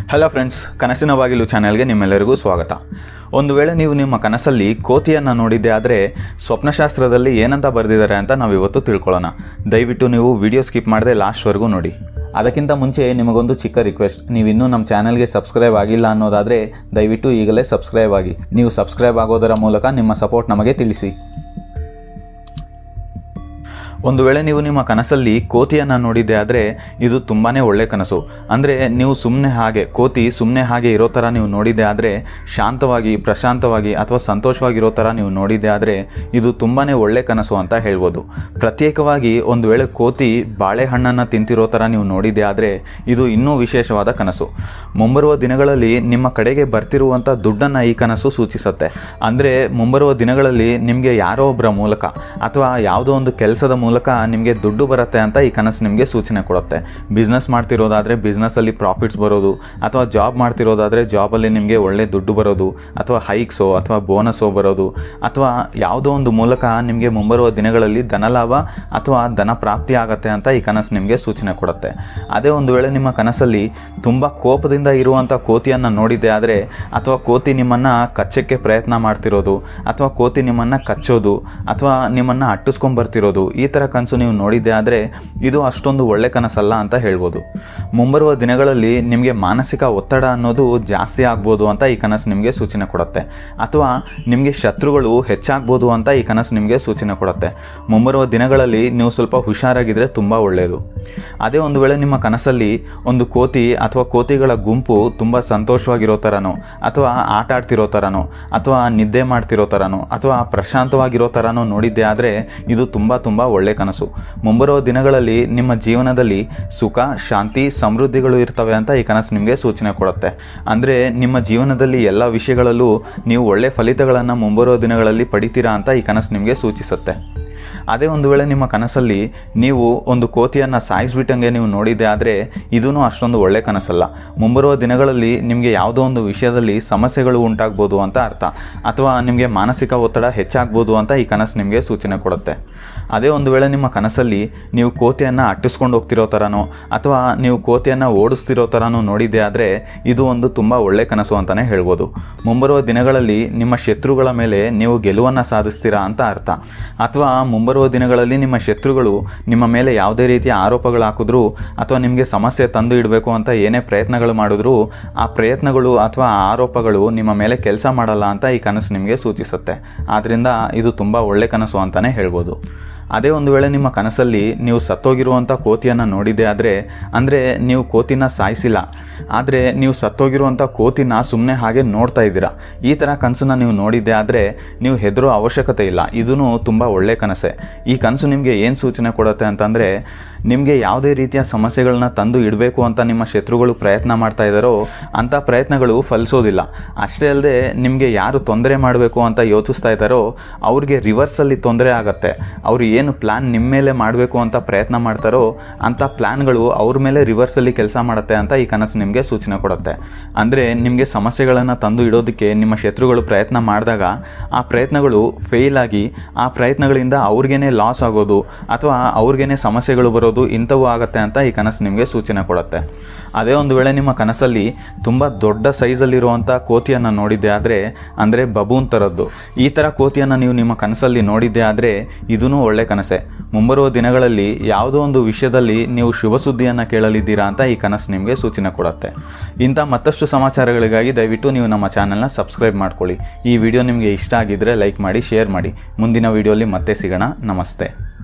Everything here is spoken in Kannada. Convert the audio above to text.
ಹಲೋ ಫ್ರೆಂಡ್ಸ್ ಕನಸಿನ ಬಾಗಿಲು ಚಾನೆಲ್ಗೆ ನಿಮ್ಮೆಲ್ಲರಿಗೂ ಸ್ವಾಗತ ಒಂದು ವೇಳೆ ನೀವು ನಿಮ್ಮ ಕನಸಲ್ಲಿ ಕೋತಿಯನ್ನು ನೋಡಿದ್ದೆ ಆದರೆ ಸ್ವಪ್ನಶಾಸ್ತ್ರದಲ್ಲಿ ಏನಂತ ಬರೆದಿದ್ದಾರೆ ಅಂತ ನಾವು ಇವತ್ತು ತಿಳ್ಕೊಳ್ಳೋಣ ದಯವಿಟ್ಟು ನೀವು ವಿಡಿಯೋ ಸ್ಕಿಪ್ ಮಾಡದೆ ಲಾಸ್ಟ್ವರೆಗೂ ನೋಡಿ ಅದಕ್ಕಿಂತ ಮುಂಚೆ ನಿಮಗೊಂದು ಚಿಕ್ಕ ರಿಕ್ವೆಸ್ಟ್ ನೀವು ಇನ್ನೂ ನಮ್ಮ ಚಾನೆಲ್ಗೆ ಸಬ್ಸ್ಕ್ರೈಬ್ ಆಗಿಲ್ಲ ಅನ್ನೋದಾದರೆ ದಯವಿಟ್ಟು ಈಗಲೇ ಸಬ್ಸ್ಕ್ರೈಬ್ ಆಗಿ ನೀವು ಸಬ್ಸ್ಕ್ರೈಬ್ ಆಗೋದರ ಮೂಲಕ ನಿಮ್ಮ ಸಪೋರ್ಟ್ ನಮಗೆ ತಿಳಿಸಿ ಒಂದು ವೇಳೆ ನೀವು ನಿಮ್ಮ ಕನಸಲ್ಲಿ ಕೋತಿಯನ್ನು ನೋಡಿದ್ದೆ ಆದರೆ ಇದು ತುಂಬಾ ಒಳ್ಳೆ ಕನಸು ಅಂದರೆ ನೀವು ಸುಮ್ಮನೆ ಹಾಗೆ ಕೋತಿ ಸುಮ್ಮನೆ ಹಾಗೆ ಇರೋ ಥರ ನೀವು ನೋಡಿದ್ದೆ ಆದರೆ ಶಾಂತವಾಗಿ ಪ್ರಶಾಂತವಾಗಿ ಅಥವಾ ಸಂತೋಷವಾಗಿರೋ ಥರ ನೀವು ನೋಡಿದ್ದೆ ಆದರೆ ಇದು ತುಂಬಾ ಒಳ್ಳೆ ಕನಸು ಅಂತ ಹೇಳ್ಬೋದು ಪ್ರತ್ಯೇಕವಾಗಿ ಒಂದು ವೇಳೆ ಕೋತಿ ಬಾಳೆಹಣ್ಣನ್ನು ತಿಂತಿರೋ ಥರ ನೀವು ನೋಡಿದ್ದೆ ಆದರೆ ಇದು ಇನ್ನೂ ವಿಶೇಷವಾದ ಕನಸು ಮುಂಬರುವ ದಿನಗಳಲ್ಲಿ ನಿಮ್ಮ ಕಡೆಗೆ ಬರ್ತಿರುವಂಥ ದುಡ್ಡನ್ನು ಈ ಕನಸು ಸೂಚಿಸುತ್ತೆ ಅಂದರೆ ಮುಂಬರುವ ದಿನಗಳಲ್ಲಿ ನಿಮಗೆ ಯಾರೋ ಒಬ್ಬರ ಮೂಲಕ ಅಥವಾ ಯಾವುದೋ ಒಂದು ಕೆಲಸದ ಮೂಲಕ ನಿಮಗೆ ದುಡ್ಡು ಬರುತ್ತೆ ಅಂತ ಈ ಕನಸು ನಿಮಗೆ ಸೂಚನೆ ಕೊಡುತ್ತೆ ಬಿಸ್ನೆಸ್ ಮಾಡ್ತಿರೋದಾದರೆ ಬಿಸ್ನೆಸ್ಸಲ್ಲಿ ಪ್ರಾಫಿಟ್ಸ್ ಬರೋದು ಅಥವಾ ಜಾಬ್ ಮಾಡ್ತಿರೋದಾದರೆ ಜಾಬಲ್ಲಿ ನಿಮಗೆ ಒಳ್ಳೆ ದುಡ್ಡು ಬರೋದು ಅಥವಾ ಹೈಕ್ಸೋ ಅಥವಾ ಬೋನಸ್ಸೋ ಬರೋದು ಅಥವಾ ಯಾವುದೋ ಒಂದು ಮೂಲಕ ನಿಮಗೆ ಮುಂಬರುವ ದಿನಗಳಲ್ಲಿ ಧನಲಾಭ ಅಥವಾ ಧನ ಪ್ರಾಪ್ತಿ ಆಗತ್ತೆ ಅಂತ ಈ ಕನಸು ನಿಮಗೆ ಸೂಚನೆ ಕೊಡುತ್ತೆ ಅದೇ ಒಂದು ವೇಳೆ ನಿಮ್ಮ ಕನಸಲ್ಲಿ ತುಂಬ ಕೋಪದಿಂದ ಇರುವಂಥ ಕೋತಿಯನ್ನು ನೋಡಿದ್ದೆ ಆದರೆ ಅಥವಾ ಕೋತಿ ನಿಮ್ಮನ್ನು ಕಚ್ಚಕ್ಕೆ ಪ್ರಯತ್ನ ಮಾಡ್ತಿರೋದು ಅಥವಾ ಕೋತಿ ನಿಮ್ಮನ್ನು ಕಚ್ಚೋದು ಅಥವಾ ನಿಮ್ಮನ್ನು ಅಟ್ಟಿಸ್ಕೊಂಬರ್ತಿರೋದು ಈ ಥರ ಕನಸು ನೀವು ನೋಡಿದ್ದೆ ಆದರೆ ಇದು ಅಷ್ಟೊಂದು ಒಳ್ಳೆ ಕನಸಲ್ಲ ಅಂತ ಹೇಳ್ಬೋದು ಮುಂಬರುವ ದಿನಗಳಲ್ಲಿ ನಿಮಗೆ ಮಾನಸಿಕ ಒತ್ತಡ ಅನ್ನೋದು ಜಾಸ್ತಿ ಆಗ್ಬೋದು ಅಂತ ಈ ಕನಸು ನಿಮಗೆ ಸೂಚನೆ ಕೊಡುತ್ತೆ ಅಥವಾ ನಿಮಗೆ ಶತ್ರುಗಳು ಹೆಚ್ಚಾಗ್ಬೋದು ಅಂತ ಈ ಕನಸು ನಿಮಗೆ ಸೂಚನೆ ಕೊಡುತ್ತೆ ಮುಂಬರುವ ದಿನಗಳಲ್ಲಿ ನೀವು ಸ್ವಲ್ಪ ಹುಷಾರಾಗಿದ್ದರೆ ತುಂಬ ಒಳ್ಳೆಯದು ಅದೇ ಒಂದು ವೇಳೆ ನಿಮ್ಮ ಕನಸಲ್ಲಿ ಒಂದು ಕೋತಿ ಅಥವಾ ಕೋತಿಗಳ ಗುಂಪು ತುಂಬ ಸಂತೋಷವಾಗಿರೋ ಥರನೋ ಅಥವಾ ಆಟ ಆಡ್ತಿರೋ ಥರನೋ ಅಥವಾ ನಿದ್ದೆ ಮಾಡ್ತಿರೋ ಥರನೋ ಅಥವಾ ಪ್ರಶಾಂತವಾಗಿರೋ ಥರನೋ ನೋಡಿದ್ದೆ ಆದರೆ ಇದು ತುಂಬ ತುಂಬ ಒಳ್ಳೆ ಕನಸು ಮುಂಬರುವ ದಿನಗಳಲ್ಲಿ ನಿಮ್ಮ ಜೀವನದಲ್ಲಿ ಸುಖ ಶಾಂತಿ ಸಮೃದ್ಧಿಗಳು ಇರ್ತವೆ ಅಂತ ಈ ಕನಸು ನಿಮಗೆ ಸೂಚನೆ ಕೊಡುತ್ತೆ ಅಂದರೆ ನಿಮ್ಮ ಜೀವನದಲ್ಲಿ ಎಲ್ಲ ವಿಷಯಗಳಲ್ಲೂ ನೀವು ಒಳ್ಳೆ ಫಲಿತಗಳನ್ನು ಮುಂಬರುವ ದಿನಗಳಲ್ಲಿ ಪಡಿತೀರಾ ಅಂತ ಈ ಕನಸು ನಿಮಗೆ ಸೂಚಿಸುತ್ತೆ ಅದೇ ಒಂದು ವೇಳೆ ನಿಮ್ಮ ಕನಸಲ್ಲಿ ನೀವು ಒಂದು ಕೋತಿಯನ್ನು ಸಾಯಿಸ್ಬಿಟ್ಟಂಗೆ ನೀವು ನೋಡಿದ್ದೆ ಆದರೆ ಇದೂ ಅಷ್ಟೊಂದು ಒಳ್ಳೆ ಕನಸಲ್ಲ ಮುಂಬರುವ ದಿನಗಳಲ್ಲಿ ನಿಮಗೆ ಯಾವುದೋ ಒಂದು ವಿಷಯದಲ್ಲಿ ಸಮಸ್ಯೆಗಳು ಉಂಟಾಗ್ಬೋದು ಅಂತ ಅರ್ಥ ಅಥವಾ ನಿಮಗೆ ಮಾನಸಿಕ ಒತ್ತಡ ಹೆಚ್ಚಾಗ್ಬೋದು ಅಂತ ಈ ಕನಸು ನಿಮಗೆ ಸೂಚನೆ ಕೊಡುತ್ತೆ ಅದೇ ಒಂದು ವೇಳೆ ನಿಮ್ಮ ಕನಸಲ್ಲಿ ನೀವು ಕೋತಿಯನ್ನು ಅಟ್ಟಿಸ್ಕೊಂಡು ಹೋಗ್ತಿರೋ ಥರನೋ ಅಥವಾ ನೀವು ಕೋತಿಯನ್ನು ಓಡಿಸ್ತಿರೋ ಥರನೋ ನೋಡಿದ್ದೆ ಆದರೆ ಇದು ಒಂದು ತುಂಬ ಒಳ್ಳೆ ಕನಸು ಅಂತಲೇ ಹೇಳ್ಬೋದು ಮುಂಬರುವ ದಿನಗಳಲ್ಲಿ ನಿಮ್ಮ ಶತ್ರುಗಳ ಮೇಲೆ ನೀವು ಗೆಲುವನ್ನು ಸಾಧಿಸ್ತೀರಾ ಅಂತ ಅರ್ಥ ಅಥವಾ ಮುಂಬರುವ ದಿನಗಳಲ್ಲಿ ನಿಮ್ಮ ಶತ್ರುಗಳು ನಿಮ್ಮ ಮೇಲೆ ಯಾವುದೇ ರೀತಿಯ ಆರೋಪಗಳು ಹಾಕಿದ್ರು ಅಥವಾ ನಿಮಗೆ ಸಮಸ್ಯೆ ತಂದು ಇಡಬೇಕು ಅಂತ ಏನೇ ಪ್ರಯತ್ನಗಳು ಮಾಡಿದ್ರು ಆ ಪ್ರಯತ್ನಗಳು ಅಥವಾ ಆ ಆರೋಪಗಳು ನಿಮ್ಮ ಮೇಲೆ ಕೆಲಸ ಮಾಡಲ್ಲ ಅಂತ ಈ ಕನಸು ನಿಮಗೆ ಸೂಚಿಸುತ್ತೆ ಆದ್ದರಿಂದ ಇದು ತುಂಬ ಒಳ್ಳೆ ಕನಸು ಅಂತಲೇ ಹೇಳ್ಬೋದು ಅದೇ ಒಂದು ವೇಳೆ ನಿಮ್ಮ ಕನಸಲ್ಲಿ ನೀವು ಸತ್ತೋಗಿರುವಂಥ ಕೋತಿಯನ್ನು ನೋಡಿದ್ದೆ ಆದರೆ ಅಂದರೆ ನೀವು ಕೋತಿನ ಸಾಯಿಸಿಲ್ಲ ಆದರೆ ನೀವು ಸತ್ತೋಗಿರುವಂಥ ಕೋತಿನ ಸುಮ್ಮನೆ ಹಾಗೆ ನೋಡ್ತಾ ಇದ್ದೀರಾ ಈ ಥರ ಕನಸನ್ನ ನೀವು ನೋಡಿದ್ದೆ ಆದರೆ ನೀವು ಹೆದರೋ ಅವಶ್ಯಕತೆ ಇಲ್ಲ ಇದೂ ತುಂಬ ಒಳ್ಳೆ ಕನಸೆ ಈ ಕನಸು ನಿಮಗೆ ಏನು ಸೂಚನೆ ಕೊಡುತ್ತೆ ಅಂತಂದರೆ ನಿಮಗೆ ಯಾವುದೇ ರೀತಿಯ ಸಮಸ್ಯೆಗಳನ್ನ ತಂದು ಇಡಬೇಕು ಅಂತ ನಿಮ್ಮ ಶತ್ರುಗಳು ಪ್ರಯತ್ನ ಮಾಡ್ತಾ ಇದ್ದಾರೋ ಅಂಥ ಪ್ರಯತ್ನಗಳು ಫಲಿಸೋದಿಲ್ಲ ಅಷ್ಟೇ ಅಲ್ಲದೆ ನಿಮಗೆ ಯಾರು ತೊಂದರೆ ಮಾಡಬೇಕು ಅಂತ ಯೋಚಿಸ್ತಾ ಇದ್ದಾರೋ ಅವ್ರಿಗೆ ರಿವರ್ಸಲ್ಲಿ ತೊಂದರೆ ಆಗುತ್ತೆ ಅವರು ಏನು ಪ್ಲ್ಯಾನ್ ನಿಮ್ಮ ಮೇಲೆ ಮಾಡಬೇಕು ಅಂತ ಪ್ರಯತ್ನ ಮಾಡ್ತಾರೋ ಅಂಥ ಪ್ಲ್ಯಾನ್ಗಳು ಅವ್ರ ಮೇಲೆ ರಿವರ್ಸಲ್ಲಿ ಕೆಲಸ ಮಾಡುತ್ತೆ ಅಂತ ಈ ಕನಸು ನಿಮಗೆ ಸೂಚನೆ ಕೊಡುತ್ತೆ ಅಂದರೆ ನಿಮಗೆ ಸಮಸ್ಯೆಗಳನ್ನು ತಂದು ಇಡೋದಕ್ಕೆ ನಿಮ್ಮ ಶತ್ರುಗಳು ಪ್ರಯತ್ನ ಮಾಡಿದಾಗ ಆ ಪ್ರಯತ್ನಗಳು ಫೇಲ್ ಆಗಿ ಆ ಪ್ರಯತ್ನಗಳಿಂದ ಅವ್ರಿಗೇನೆ ಲಾಸ್ ಆಗೋದು ಅಥವಾ ಅವ್ರಿಗೇನೆ ಸಮಸ್ಯೆಗಳು ಬರೋದು ಇಂಥವು ಆಗುತ್ತೆ ಅಂತ ಈ ಕನಸು ನಿಮಗೆ ಸೂಚನೆ ಕೊಡುತ್ತೆ ಅದೇ ಒಂದು ವೇಳೆ ನಿಮ್ಮ ಕನಸಲ್ಲಿ ತುಂಬ ದೊಡ್ಡ ಸೈಜಲ್ಲಿರುವಂಥ ಕೋತಿಯನ್ನು ನೋಡಿದ್ದೆ ಆದರೆ ಅಂದರೆ ಬಬೂನ್ ಥರದ್ದು ಈ ಥರ ಕೋತಿಯನ್ನು ನೀವು ನಿಮ್ಮ ಕನಸಲ್ಲಿ ನೋಡಿದ್ದೆ ಆದರೆ ಇದೂ ಒಳ್ಳೆ ಕನಸೆ ಮುಂಬರುವ ದಿನಗಳಲ್ಲಿ ಯಾವುದೋ ಒಂದು ವಿಷಯದಲ್ಲಿ ನೀವು ಶುಭ ಸುದ್ದಿಯನ್ನು ಕೇಳಲಿದ್ದೀರಾ ಅಂತ ಈ ಕನಸು ನಿಮಗೆ ಸೂಚನೆ ಕೊಡುತ್ತೆ ಇಂಥ ಮತ್ತಷ್ಟು ಸಮಾಚಾರಗಳಿಗಾಗಿ ದಯವಿಟ್ಟು ನೀವು ನಮ್ಮ ಚಾನಲ್ನ ಸಬ್ಸ್ಕ್ರೈಬ್ ಮಾಡ್ಕೊಳ್ಳಿ ಈ ವಿಡಿಯೋ ನಿಮಗೆ ಇಷ್ಟ ಆಗಿದ್ದರೆ ಲೈಕ್ ಮಾಡಿ ಶೇರ್ ಮಾಡಿ ಮುಂದಿನ ವಿಡಿಯೋಲಿ ಮತ್ತೆ ಸಿಗೋಣ ನಮಸ್ತೆ